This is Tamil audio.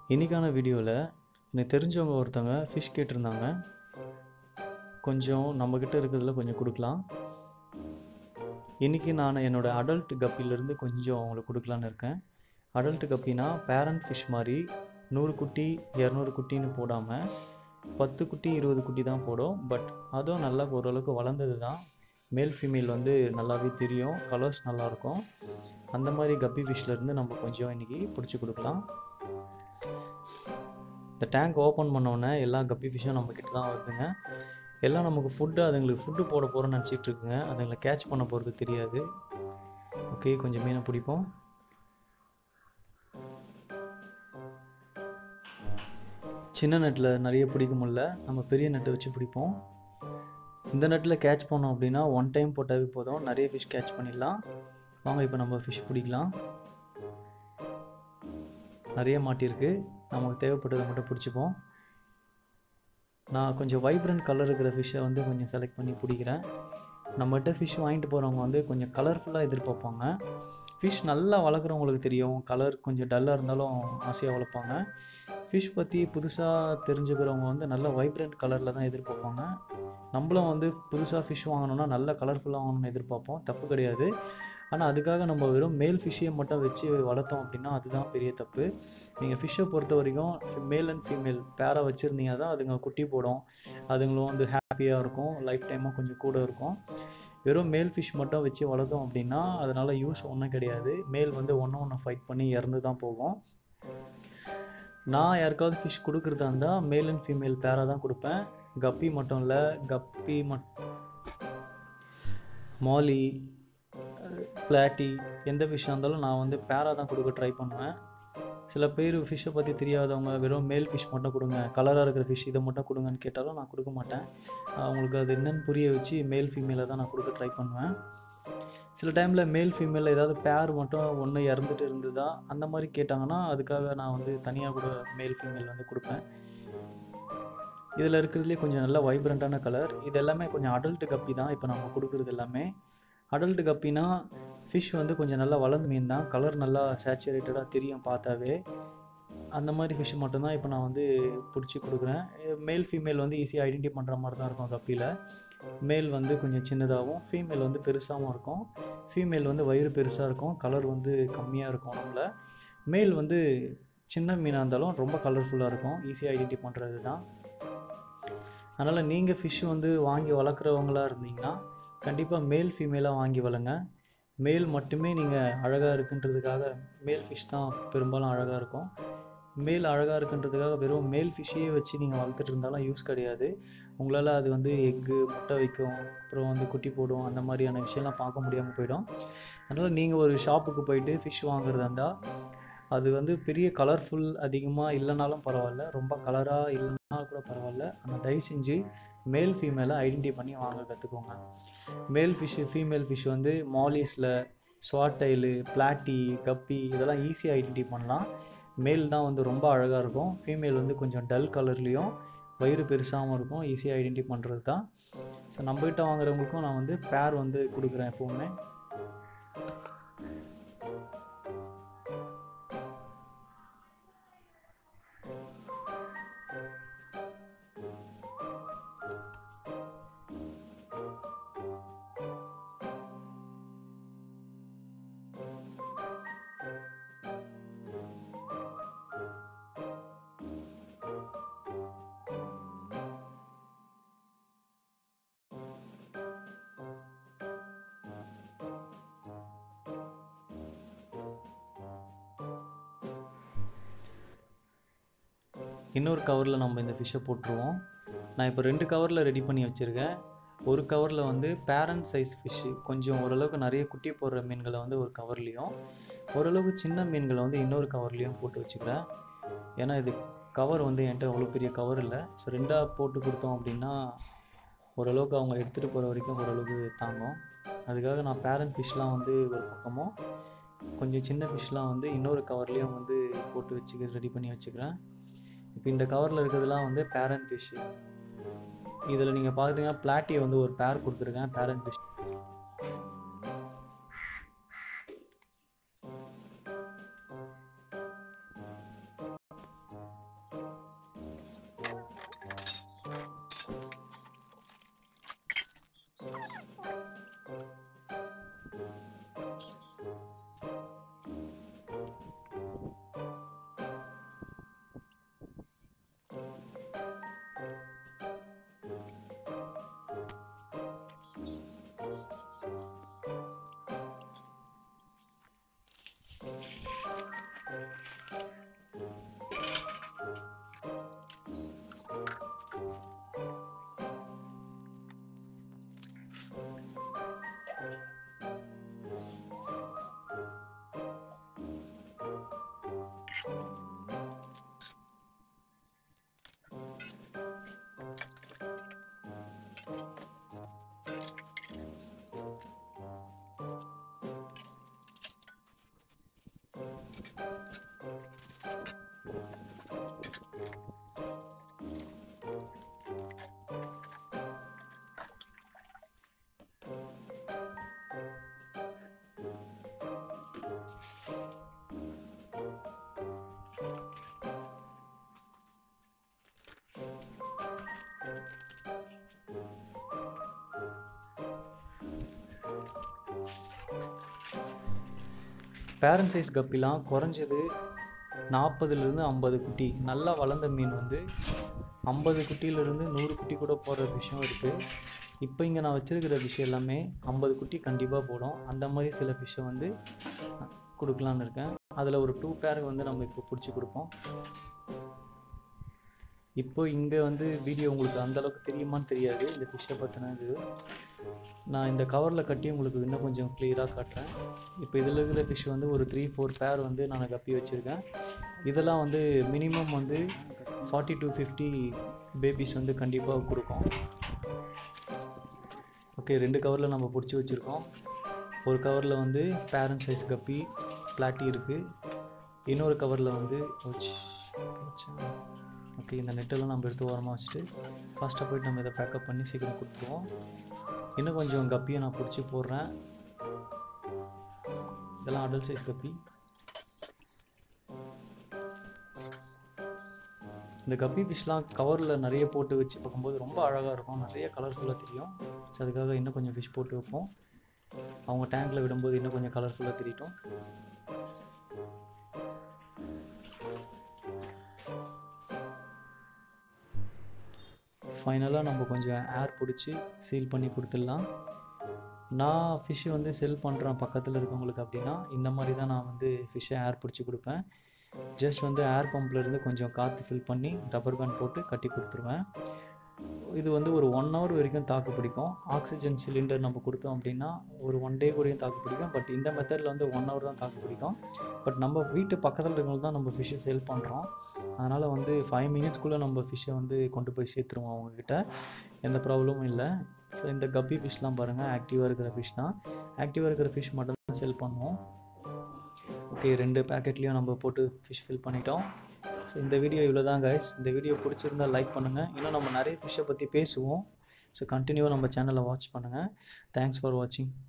இன்றைக்கான வீடியோவில் எனக்கு தெரிஞ்சவங்க ஒருத்தவங்க ஃபிஷ் கேட்டிருந்தாங்க கொஞ்சம் நம்மக்கிட்ட இருக்கிறதுல கொஞ்சம் கொடுக்கலாம் இன்றைக்கி நான் என்னோடய அடல்ட் கப்பிலேருந்து கொஞ்சம் அவங்களுக்கு கொடுக்கலான்னு இருக்கேன் அடல்ட் கப்பினா பேரண்ட் ஃபிஷ் மாதிரி நூறு குட்டி இரநூறு குட்டின்னு போடாமல் பத்து குட்டி இருபது குட்டி தான் போடும் பட் அதுவும் நல்லா ஓரளவுக்கு வளர்ந்தது தான் மேல் ஃபீமேல் வந்து நல்லாவே தெரியும் கலர்ஸ் நல்லாயிருக்கும் அந்த மாதிரி கப்பி ஃபிஷ்லேருந்து நம்ம கொஞ்சம் இன்றைக்கி பிடிச்சி கொடுக்கலாம் இந்த டேங்க் ஓப்பன் பண்ணோன்னே எல்லா கப்பி ஃபிஷ்ஷும் நம்மக்கிட்ட தான் வருதுங்க எல்லாம் நமக்கு ஃபுட்டு அதுங்களுக்கு ஃபுட்டு போட போகிறோன்னு நினச்சிட்டு இருக்குங்க அதுங்களை கேட்ச் பண்ண போகிறது தெரியாது ஓகே கொஞ்சம் மீனை பிடிப்போம் சின்ன நெட்டில் நிறைய பிடிக்க முடியல நம்ம பெரிய நெட்டை வச்சு பிடிப்போம் இந்த நெட்டில் கேட்ச் பண்ணோம் அப்படின்னா ஒன் டைம் போட்டாவே போதும் நிறைய ஃபிஷ் கேட்ச் பண்ணிடலாம் வாங்க இப்போ நம்ம ஃபிஷ் பிடிக்கலாம் நிறைய மாட்டியிருக்கு நமக்கு தேவைப்பட்டதை மட்டும் பிடிச்சிப்போம் நான் கொஞ்சம் வைப்ரண்ட் கலர் இருக்கிற ஃபிஷ்ஷை வந்து கொஞ்சம் செலக்ட் பண்ணி பிடிக்கிறேன் நம்மகிட்ட ஃபிஷ் வாங்கிட்டு போகிறவங்க வந்து கொஞ்சம் கலர்ஃபுல்லாக எதிர்பார்ப்பாங்க ஃபிஷ் நல்லா வளர்க்குறவங்களுக்கு தெரியும் கலர் கொஞ்சம் டல்லாக இருந்தாலும் ஆசையாக வளர்ப்பாங்க ஃபிஷ் பற்றி புதுசாக தெரிஞ்சுக்கிறவங்க வந்து நல்ல வைப்ரண்ட் கலரில் தான் எதிர்பார்ப்பாங்க நம்மளும் வந்து புதுசாக ஃபிஷ் வாங்கணும்னா நல்ல கலர்ஃபுல்லாக வாங்கணும்னு எதிர்பார்ப்போம் தப்பு கிடையாது ஆனால் அதுக்காக நம்ம வெறும் மேல் ஃபிஷ்ஷையை மட்டும் வச்சு வளர்த்தோம் அப்படின்னா அதுதான் பெரிய தப்பு நீங்கள் ஃபிஷ்ஷை பொறுத்த வரைக்கும் மேல் அண்ட் ஃபீமேல் பேரை வச்சுருந்தீங்கன்னா தான் அதுங்க குட்டி போடும் அதுங்களும் வந்து ஹாப்பியாக இருக்கும் லைஃப் டைமாக கொஞ்சம் கூட இருக்கும் வெறும் மேல் ஃபிஷ் மட்டும் வச்சு வளர்த்தோம் அப்படின்னா அதனால் யூஸ் ஒன்றும் கிடையாது மேல் வந்து ஒன்று ஒன்று ஃபைட் பண்ணி இறந்து தான் போகும் நான் யாருக்காவது ஃபிஷ் கொடுக்குறதா இருந்தால் மேல் அண்ட் ஃபீமேல் பேராக தான் கொடுப்பேன் கப்பி மட்டும் இல்லை கப்பி மட் மாலி பிளாட்டி எந்த ஃபிஷ்ஷாக இருந்தாலும் நான் வந்து பேராக தான் கொடுக்க ட்ரை பண்ணுவேன் சில பேர் ஃபிஷ்ஷை பற்றி தெரியாதவங்க வெறும் மேல் ஃபிஷ் மட்டும் கொடுங்க கலராக இருக்கிற ஃபிஷ் இதை மட்டும் கொடுங்கன்னு கேட்டாலும் நான் கொடுக்க மாட்டேன் அவங்களுக்கு அது என்னன்னு புரிய வச்சு மேல் ஃபீமேலை தான் நான் கொடுக்க ட்ரை பண்ணுவேன் சில டைமில் மேல் ஃபீமேலில் ஏதாவது பேர் மட்டும் ஒன்று இறந்துட்டு இருந்ததா அந்த மாதிரி கேட்டாங்கன்னா அதுக்காக நான் வந்து தனியாக கூட மேல் ஃபீமேல் வந்து கொடுப்பேன் இதில் இருக்கிறதுலே கொஞ்சம் நல்ல வைப்ரண்ட்டான கலர் இது எல்லாமே கொஞ்சம் அடல்ட் கப்பி தான் இப்போ நம்ம கொடுக்குறது எல்லாமே அடல்ட் கப்பினா ஃபிஷ் வந்து கொஞ்சம் நல்லா வளர்ந்த மீன் தான் கலர் நல்லா சேச்சுரேட்டடாக தெரியும் பார்த்தாவே அந்த மாதிரி ஃபிஷ் மட்டும்தான் இப்போ நான் வந்து பிடிச்சி கொடுக்குறேன் மேல் ஃபீமேல் வந்து ஈஸியாக ஐடென்டி பண்ணுற மாதிரி தான் இருக்கும் கப்பியில் மேல் வந்து கொஞ்சம் சின்னதாகவும் ஃபீமேல் வந்து பெருசாகவும் இருக்கும் ஃபீமேல் வந்து வயிறு பெருசாக இருக்கும் கலர் வந்து கம்மியாக இருக்கும் நம்மள மேல் வந்து சின்ன மீனாக இருந்தாலும் ரொம்ப கலர்ஃபுல்லாக இருக்கும் ஈஸியாக ஐடென்டி பண்ணுறது தான் அதனால் நீங்கள் ஃபிஷ் வந்து வாங்கி வளர்க்குறவங்களா இருந்தீங்கன்னா கண்டிப்பாக மேல் ஃபீமேலாக வாங்கி வளங்க மேல் மட்டுமே நீங்கள் அழகாக இருக்குன்றதுக்காக மேல் ஃபிஷ் தான் பெரும்பாலும் அழகாக இருக்கும் மேல் அழகாக இருக்குன்றதுக்காக வெறும் மேல் ஃபிஷ்ஷையே வச்சு நீங்கள் வளர்த்துட்டு இருந்தாலும் யூஸ் கிடையாது உங்களால் அது வந்து எக்கு முட்டை வைக்கும் அப்புறம் வந்து குட்டி போடும் அந்த மாதிரியான விஷயம்லாம் பார்க்க முடியாமல் போயிடும் அதனால் நீங்கள் ஒரு ஷாப்புக்கு போயிட்டு ஃபிஷ் வாங்குறதா இருந்தால் அது வந்து பெரிய கலர்ஃபுல் அதிகமாக இல்லைனாலும் பரவாயில்ல ரொம்ப கலராக இல்லைனா கூட பரவாயில்ல ஆனால் தயவு செஞ்சு மேல் ஃபீமேலை ஐடென்டி பண்ணி வாங்க கற்றுக்கோங்க மேல் ஃபிஷ்ஷு ஃபீமேல் ஃபிஷ் வந்து மாலிஸில் ஸ்வாட்டைலு பிளாட்டி கப்பி இதெல்லாம் ஈஸியாக ஐடென்டி பண்ணலாம் மேல் தான் வந்து ரொம்ப அழகாக இருக்கும் ஃபீமேல் வந்து கொஞ்சம் டல் கலர்லேயும் வயிறு பெருசாகவும் இருக்கும் ஈஸியாக ஐடென்டி பண்ணுறது தான் ஸோ நம்மகிட்ட வாங்குறவங்களுக்கும் நான் வந்து பேர் வந்து கொடுக்குறேன் எப்போவுமே இன்னொரு கவரில் நம்ம இந்த ஃபிஷ்ஷை போட்டுருவோம் நான் இப்போ ரெண்டு கவரில் ரெடி பண்ணி வச்சுருக்கேன் ஒரு கவரில் வந்து பேரண்ட் சைஸ் ஃபிஷ்ஷு கொஞ்சம் ஓரளவுக்கு நிறைய குட்டி போடுற மீன்களை வந்து ஒரு கவர்லேயும் ஓரளவுக்கு சின்ன மீன்களை வந்து இன்னொரு கவர்லேயும் போட்டு வச்சுக்கிறேன் ஏன்னா இது கவர் வந்து என்கிட்ட அவ்வளோ பெரிய கவர் இல்லை ஸோ ரெண்டாக போட்டு கொடுத்தோம் அப்படின்னா ஓரளவுக்கு அவங்க எடுத்துகிட்டு போகிற வரைக்கும் ஓரளவுக்கு தாங்கும் அதுக்காக நான் பேரண்ட் ஃபிஷ்லாம் வந்து ஒரு பக்கமும் கொஞ்சம் சின்ன ஃபிஷ்லாம் வந்து இன்னொரு கவர்லேயும் வந்து போட்டு வச்சுக்க ரெடி பண்ணி வச்சுக்கிறேன் இப்போ இந்த கவரில் இருக்கிறதுலாம் வந்து பேரண்ட் ஃபிஷ்ஷு இதில் நீங்கள் பார்க்குறீங்கன்னா பிளாட்டியை வந்து ஒரு பேர் கொடுத்துருக்கேன் பேரண்ட் ஃபிஷ் பேரண்ட் சைஸ் கப்பிலாம் குறைஞ்சது நாற்பதுலேருந்து ஐம்பது குட்டி நல்லா வளர்ந்த மீன் வந்து ஐம்பது குட்டியிலேருந்து நூறு குட்டி கூட போடுற விஷயம் இருக்குது இப்போ இங்கே நான் வச்சுருக்கிற ஃபிஷ் எல்லாமே ஐம்பது குட்டி கண்டிப்பாக போடும் அந்த மாதிரி சில ஃபிஷ்ஷை வந்து கொடுக்கலான்னு இருக்கேன் அதில் ஒரு டூ பேருக்கு வந்து நம்ம இப்போ பிடிச்சி கொடுப்போம் இப்போ இங்கே வந்து வீடியோ உங்களுக்கு அந்தளவுக்கு தெரியுமான்னு தெரியாது இந்த ஃபிஷ்ஷை பற்றின இது நான் இந்த கவரில் கட்டி உங்களுக்கு இன்னும் கொஞ்சம் கிளியராக காட்டுறேன் இப்போ இதில் இருக்கிற ஃபிஷ் வந்து ஒரு த்ரீ ஃபோர் பேர் வந்து நான் கப்பி வச்சுருக்கேன் இதெல்லாம் வந்து மினிமம் வந்து ஃபார்ட்டி டு ஃபிஃப்டி பேபிஸ் வந்து கண்டிப்பாக கொடுக்கும் ஓகே ரெண்டு கவரில் நம்ம பிடிச்சி வச்சுருக்கோம் ஒரு கவரில் வந்து பேரண்ட் சைஸ் கப்பி பிளாட்டி இருக்குது இன்னொரு கவரில் வந்து ஓகே இந்த நெட்டெல்லாம் நம்ம எடுத்து ஓரமாக வச்சுட்டு ஃபாஸ்ட்டாக போயிட்டு நம்ம இதை பேக்கப் பண்ணி சீக்கிரம் கொடுத்துருவோம் இன்னும் கொஞ்சம் கப்பியை நான் பிடிச்சி போடுறேன் இதெல்லாம் அடல்ட் சைஸ் கப்பி இந்த கப்பி ஃபிஷ்லாம் கவரில் நிறைய போட்டு வச்சு பார்க்கும்போது ரொம்ப அழகாக இருக்கும் நிறைய கலர்ஃபுல்லாக தெரியும் ஸோ அதுக்காக இன்னும் கொஞ்சம் ஃபிஷ் போட்டு வைப்போம் அவங்க டேங்க்கில் விடும்போது இன்னும் கொஞ்சம் கலர்ஃபுல்லாக தெரியட்டும் ஃபைனலாக நம்ம கொஞ்சம் ஏர் பிடிச்சி சீல் பண்ணி கொடுத்துடலாம் நான் ஃபிஷ்ஷு வந்து செல் பண்ணுறேன் பக்கத்தில் இருக்கவங்களுக்கு அப்படின்னா இந்த மாதிரி தான் நான் வந்து ஃபிஷ்ஷை ஏர் பிடிச்சி கொடுப்பேன் ஜஸ்ட் வந்து ஏர் பம்ப்லேருந்து கொஞ்சம் காற்று ஃபில் பண்ணி ரப்பர் பேண்ட் போட்டு கட்டி கொடுத்துருவேன் இது வந்து ஒரு ஒன் ஹவர் வரைக்கும் தாக்கு பிடிக்கும் ஆக்சிஜன் சிலிண்டர் நம்ம கொடுத்தோம் அப்படின்னா ஒரு ஒன் டே கூடயும் தாக்கு பிடிக்கும் பட் இந்த மெத்தடில் வந்து ஒன் ஹவர் தான் தாக்கு பிடிக்கும் பட் நம்ம வீட்டு பக்கத்தில் இருக்கவங்க தான் நம்ம ஃபிஷ்ஷை சேல் பண்ணுறோம் அதனால் வந்து ஃபைவ் மினிட்ஸ்க்குள்ளே நம்ம ஃபிஷ்ஷை வந்து கொண்டு போய் சேர்த்துருவோம் அவங்கக்கிட்ட எந்த ப்ராப்ளமும் இல்லை ஸோ இந்த கப்பி ஃபிஷ்லாம் பாருங்கள் ஆக்டிவாக இருக்கிற ஃபிஷ் தான் ஆக்டிவாக இருக்கிற ஃபிஷ் மட்டும் தான் செல் பண்ணுவோம் ஓகே ரெண்டு பேக்கெட்லேயும் நம்ம போட்டு ஃபிஷ் ஃபில் பண்ணிட்டோம் ஸோ இந்த வீடியோ இவ்வளோ தான் கைஸ் இந்த வீடியோ பிடிச்சிருந்தா லைக் பண்ணுங்கள் இன்னும் நம்ம நிறைய ஃபிஷ்ஷை பற்றி பேசுவோம் ஸோ கண்டினியூவாக நம்ம சேனலை வாட்ச் பண்ணுங்கள் தேங்க்ஸ் ஃபார் வாட்சிங்